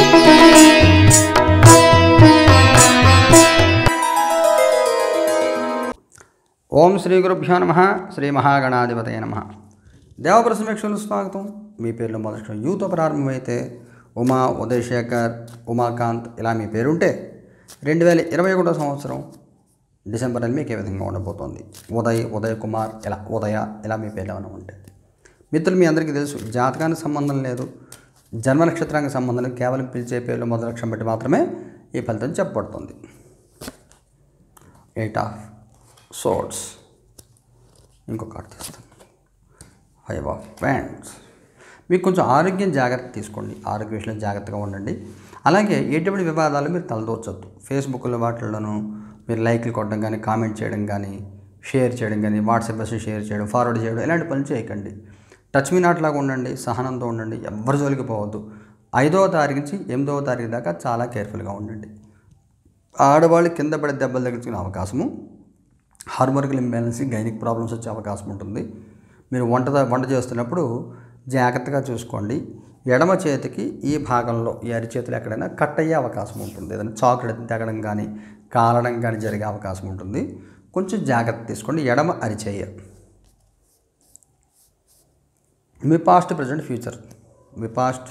ఓం శ్రీ గురుభ్యో నమ శ్రీ మహాగణాధిపతయ నమ దేవప్రసమీక్షలు స్వాగతం మీ పేర్లు మొదటి యూతో ప్రారంభమైతే ఉమా ఉదయశేఖర్ ఉమాకాంత్ ఇలా మీ పేరుంటే రెండు వేల ఇరవై ఒకటో సంవత్సరం డిసెంబర్ నెల మీకు ఏ విధంగా ఉండబోతోంది ఉదయ్ ఉదయ్ కుమార్ ఇలా ఉదయ ఇలా మీ పేర్లు ఏమైనా ఉంటాయి మిత్రులు మీ అందరికీ తెలుసు జాతకానికి సంబంధం లేదు జన్మ నక్షత్రానికి సంబంధం లేదు కేవలం పిలిచే పేర్లు మొదటి లక్ష్యం బట్టి మాత్రమే ఈ ఫలితం చెప్పబడుతుంది ఎయిట్ ఆఫ్ సోర్డ్స్ ఇంకొక కార్డు తీస్తాను ఫైవ్ ఆఫ్ ప్యాంట్స్ మీకు కొంచెం ఆరోగ్యం జాగ్రత్త తీసుకోండి ఆరోగ్య విషయంలో జాగ్రత్తగా ఉండండి అలాగే ఎటువంటి వివాదాలు మీరు తలదోచొద్దు ఫేస్బుక్లో వాటిల్లోనూ మీరు లైక్లు కొట్టడం కానీ కామెంట్ చేయడం కానీ షేర్ చేయడం కానీ వాట్సాప్ మెసేజ్ షేర్ చేయడం ఫార్వర్డ్ చేయడం ఇలాంటి పనులు చేయకండి టచ్ మీ నాట్ లాగా ఉండండి సహనంతో ఉండండి ఎవ్వరి జోలికి పోవద్దు ఐదవ తారీఖు నుంచి ఎనిమిదవ తారీఖు దాకా చాలా కేర్ఫుల్గా ఉండండి ఆడవాళ్ళు కింద పడే దెబ్బలు తగ్గించుకునే అవకాశము హార్మోనికల్ ఇంబ్యాలెన్స్ గైనిక్ ప్రాబ్లమ్స్ వచ్చే అవకాశం ఉంటుంది మీరు వంట వంట చేస్తున్నప్పుడు జాగ్రత్తగా చూసుకోండి ఎడమ చేతికి ఈ భాగంలో ఈ అరిచేతులు ఎక్కడైనా కట్ అయ్యే అవకాశం ఉంటుంది ఏదైనా చాక్లెట్ తెగడం కానీ కాలడం కానీ జరిగే అవకాశం ఉంటుంది కొంచెం జాగ్రత్త తీసుకోండి ఎడమ అరిచేయ మీ పాస్ట్ ప్రజెంట్ ఫ్యూచర్ మీ past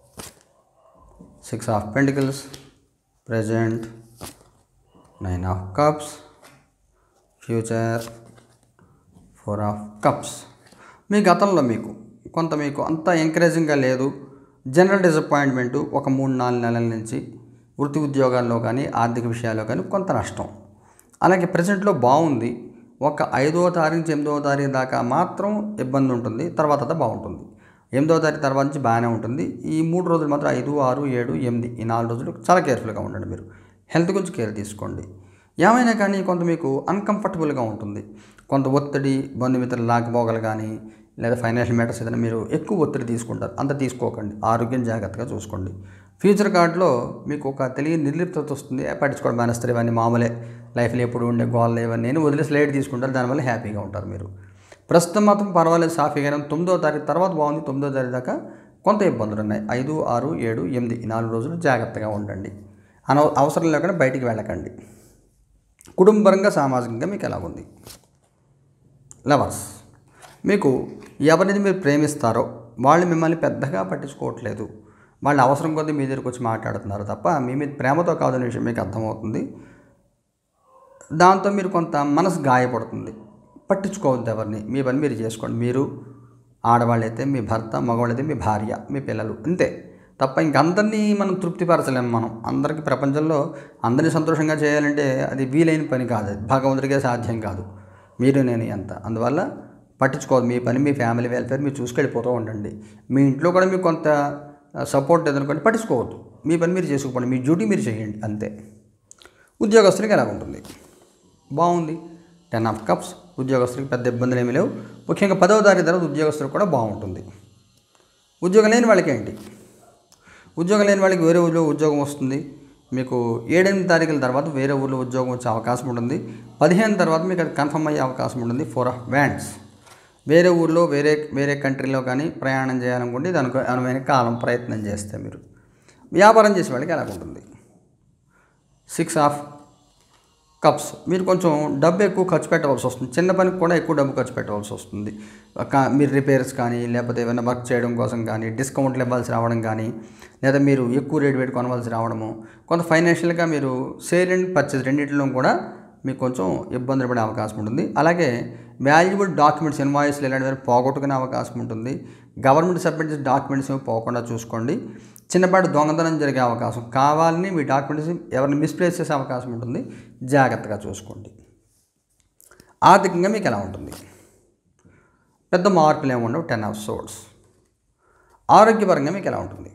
six of pentacles present nine of cups future four of cups మీ గతంలో మీకు కొంత మీకు అంత ఎంకరేజింగ్గా లేదు జనరల్ డిసప్పాయింట్మెంట్ ఒక మూడు నాలుగు నెలల నుంచి వృత్తి ఉద్యోగాల్లో కానీ ఆర్థిక విషయాల్లో కానీ కొంత నష్టం అలాగే ప్రజెంట్లో బాగుంది ఒక ఐదవ తారీఖు నుంచి ఎనిమిదవ తారీఖు దాకా మాత్రం ఇబ్బంది ఉంటుంది తర్వాత అంతా బాగుంటుంది ఎనిమిదవ తారీఖు తర్వాత నుంచి బాగానే ఉంటుంది ఈ మూడు రోజులు మాత్రం ఐదు ఆరు ఏడు ఎనిమిది ఈ నాలుగు రోజులు చాలా కేర్ఫుల్గా ఉండండి మీరు హెల్త్ గురించి కేర్ తీసుకోండి ఏమైనా కానీ కొంత మీకు అన్కంఫర్టబుల్గా ఉంటుంది కొంత ఒత్తిడి బంధుమిత్రులు లాకపోగలు కానీ లేదా ఫైనాన్షియల్ మ్యాటర్స్ ఏదైనా మీరు ఎక్కువ ఒత్తిడి తీసుకుంటారు అంత తీసుకోకండి ఆరోగ్యం జాగ్రత్తగా చూసుకోండి ఫ్యూచర్ కార్డులో మీకు ఒక తెలియని నిర్లిప్తత వస్తుంది "ఏ, పట్టించుకోవడం మానేస్తారు ఇవన్నీ మామూలే లైఫ్లో ఎప్పుడు ఉండే గోళ్ళు ఇవన్నీ నేను వదిలేసి లైట్ తీసుకుంటారు దానివల్ల హ్యాపీగా ఉంటారు మీరు ప్రస్తుతం మాత్రం పర్వాలేదు సాఫీగా తొమ్మిదో తారీఖు తర్వాత బాగుంది తొమ్మిదో తారీఖు దాకా కొంత ఇబ్బందులు ఉన్నాయి ఐదు ఆరు ఏడు ఎనిమిది ఈ నాలుగు రోజులు జాగ్రత్తగా ఉండండి అన అవసరం లేకుండా బయటికి వెళ్ళకండి కుటుంబపరంగా సామాజికంగా మీకు ఎలా ఉంది లవర్స్ మీకు ఎవరిని మీరు ప్రేమిస్తారో వాళ్ళు మిమ్మల్ని పెద్దగా పట్టించుకోవట్లేదు వాళ్ళ అవసరం కొద్దీ మీ దగ్గరికి వచ్చి మాట్లాడుతున్నారు తప్ప మీ మీద ప్రేమతో కాదనే విషయం మీకు అర్థమవుతుంది దాంతో మీరు కొంత మనసు గాయపడుతుంది పట్టించుకోవద్దు ఎవరిని మీ పని మీరు చేసుకోండి మీరు ఆడవాళ్ళైతే మీ భర్త మగవాళ్ళైతే మీ భార్య మీ పిల్లలు అంతే తప్ప ఇంకందరినీ మనం తృప్తిపరచలేము మనం అందరికీ ప్రపంచంలో అందరినీ సంతోషంగా చేయాలంటే అది వీలైన పని కాదు అది భగవంతుడికే సాధ్యం కాదు మీరు నేను ఎంత అందువల్ల పట్టించుకోవద్దు మీ పని మీ ఫ్యామిలీ వెల్ఫేర్ మీరు చూసుకెళ్ళిపోతూ ఉండండి మీ ఇంట్లో కూడా మీకు కొంత సపోర్ట్ ఎదుర్కొంటే పట్టించుకోవద్దు మీ పని మీరు చేసుకోండి మీ డ్యూటీ మీరు చేయండి అంతే ఉద్యోగస్తులకి ఎలా ఉంటుంది బాగుంది టెన్ ఆఫ్ కప్స్ ఉద్యోగస్తులకి పెద్ద ఇబ్బందులు ఏమీ లేవు ముఖ్యంగా పదవ తారీఖు తర్వాత ఉద్యోగస్తులకు కూడా బాగుంటుంది ఉద్యోగం లేని వాళ్ళకి ఏంటి ఉద్యోగం లేని వాళ్ళకి వేరే ఊళ్ళో ఉద్యోగం వస్తుంది మీకు ఏడెనిమిది తారీఖుల తర్వాత వేరే ఊళ్ళో ఉద్యోగం వచ్చే అవకాశం ఉంటుంది పదిహేను తర్వాత మీకు అది కన్ఫర్మ్ అయ్యే అవకాశం ఉంటుంది ఫోర్ ఆఫ్ వ్యాండ్స్ వేరే ఊళ్ళో వేరే వేరే కంట్రీలో కానీ ప్రయాణం చేయాలనుకుంటే దానికి అనువైన కాలం ప్రయత్నం చేస్తే మీరు వ్యాపారం చేసే వాళ్ళకి ఎలా ఉంటుంది సిక్స్ ఆఫ్ కప్స్ మీరు కొంచెం డబ్బు ఎక్కువ ఖర్చు పెట్టవలసి వస్తుంది చిన్న పనికి కూడా ఎక్కువ డబ్బు ఖర్చు పెట్టవలసి వస్తుంది కా- మీరు రిపేర్స్ కానీ లేకపోతే ఏమైనా వర్క్ చేయడం కోసం కానీ డిస్కౌంట్లు ఇవ్వాల్సి రావడం కానీ లేదా మీరు ఎక్కువ రేటు పెట్టి కొనవలసి రావడము కొంత ఫైనాన్షియల్గా మీరు సేల్ అండ్ పర్చేస్ రెండింటిలో కూడా మీకు కొంచెం ఇబ్బందులు పడే అవకాశం ఉంటుంది అలాగే వాల్యుబుల్ డాక్యుమెంట్స్ ఇన్వాయిస్లు ఇలాంటివి పోగొట్టుకునే అవకాశం ఉంటుంది గవర్నమెంట్ సబ్మిట్ చేసిన డాక్యుమెంట్స్ ఏమి పోకుండా చూసుకోండి చిన్నపాటి దొంగతనం జరిగే అవకాశం కావాలని మీ డాక్యుమెంట్స్ ఎవరిని మిస్ప్లేస్ చేసే అవకాశం ఉంటుంది జాగ్రత్తగా చూసుకోండి ఆర్థికంగా మీకు ఎలా ఉంటుంది పెద్ద మార్పులు ఏమి ఉండవు టెన్ ఆఫ్ సోర్స్ ఆరోగ్యపరంగా మీకు ఎలా ఉంటుంది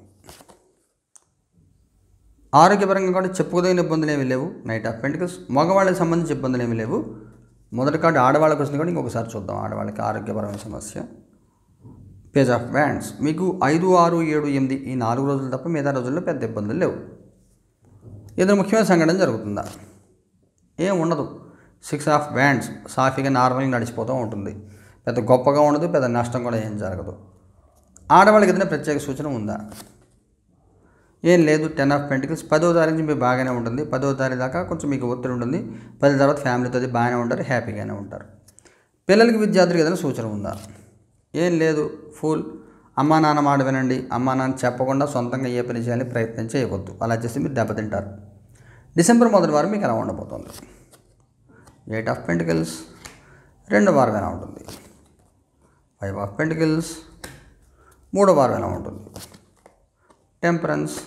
ఆరోగ్యపరంగా కూడా చెప్పుకోదగిన ఇబ్బందులు ఏమీ లేవు నైట్ ఆఫ్ పెంటికల్స్ మగవాళ్ళకి సంబంధించి ఇబ్బందులు ఏమీ లేవు మొదటి కార్డు ఆడవాళ్ళకి వచ్చింది కూడా ఇంకొకసారి చూద్దాం ఆడవాళ్ళకి ఆరోగ్యపరమైన సమస్య పేజ్ ఆఫ్ వ్యాండ్స్ మీకు ఐదు ఆరు ఏడు ఎనిమిది ఈ నాలుగు రోజులు తప్ప మిగతా రోజుల్లో పెద్ద ఇబ్బందులు లేవు ఏదైనా ముఖ్యమైన సంఘటన జరుగుతుందా ఏం ఉండదు సిక్స్ ఆఫ్ వ్యాండ్స్ సాఫీగా నార్మల్గా నడిచిపోతూ ఉంటుంది పెద్ద గొప్పగా ఉండదు పెద్ద నష్టం కూడా ఏం జరగదు ఆడవాళ్ళకి ఏదైనా ప్రత్యేక సూచన ఉందా ఏం లేదు టెన్ ఆఫ్ పెంటికల్స్ పదో తారీఖు నుంచి మీకు బాగానే ఉంటుంది పదో తారీఖు దాకా కొంచెం మీకు ఒత్తిడి ఉంటుంది పది తర్వాత ఫ్యామిలీతో అది బాగానే ఉంటారు హ్యాపీగానే ఉంటారు పిల్లలకి విద్యార్థులకు ఏదైనా సూచన ఉందా ఏం లేదు ఫుల్ అమ్మా నాన్న మాట వినండి అమ్మా నాన్న చెప్పకుండా సొంతంగా ఏ పని చేయాలని ప్రయత్నం చేయవద్దు అలా చేస్తే మీరు దెబ్బతింటారు డిసెంబర్ మొదటి వారం మీకు ఎలా ఉండబోతుంది ఎయిట్ ఆఫ్ పెంటికల్స్ రెండో వారం ఎలా ఉంటుంది ఫైవ్ ఆఫ్ పెంటికల్స్ మూడో వారం ఎలా ఉంటుంది టెంపరెన్స్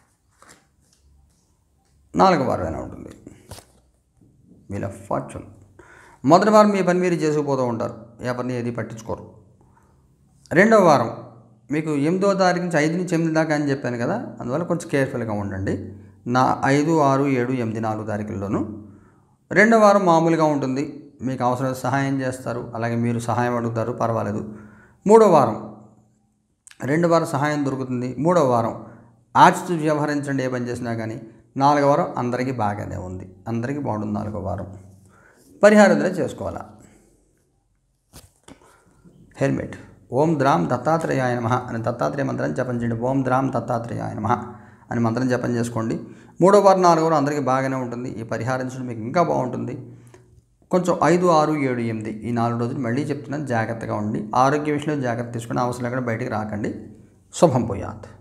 నాలుగో వారం ఎలా ఉంటుంది వీల్ ఆఫ్ ఫార్చ్యూన్ మొదటి వారం మీ పని మీరు చేసుకుపోతూ ఉంటారు ఎవరిని ఏది పట్టించుకోరు రెండవ వారం మీకు ఎనిమిదో తారీఖు నుంచి ఐదు నుంచి ఎనిమిది దాకా అని చెప్పాను కదా అందువల్ల కొంచెం కేర్ఫుల్గా ఉండండి నా ఐదు ఆరు ఏడు ఎనిమిది నాలుగు తారీఖుల్లోనూ రెండో వారం మామూలుగా ఉంటుంది మీకు అవసరం సహాయం చేస్తారు అలాగే మీరు సహాయం అడుగుతారు పర్వాలేదు మూడో వారం రెండు వారం సహాయం దొరుకుతుంది మూడో వారం ఆర్ట్స్ వ్యవహరించండి ఏ పని చేసినా కానీ నాలుగో వారం అందరికీ బాగానే ఉంది అందరికీ బాగుంటుంది నాలుగో వారం పరిహారం చేసుకోవాలా హెల్మెట్ ఓం ద్రాం దత్తాత్రేయాయ నమ అని దత్తాత్రేయ మంత్రం జపం చేయండి ఓం ద్రాం దత్తాత్రేయాయ నమ అని మంత్రం జపం చేసుకోండి మూడో వారం నాలుగో వారం అందరికీ బాగానే ఉంటుంది ఈ పరిహారించడం మీకు ఇంకా బాగుంటుంది కొంచెం ఐదు ఆరు ఏడు ఎనిమిది ఈ నాలుగు రోజులు మళ్ళీ చెప్తున్నాను జాగ్రత్తగా ఉండి ఆరోగ్య విషయంలో జాగ్రత్త తీసుకుని అవసరం లేకుండా బయటికి రాకండి శుభం పోయాత్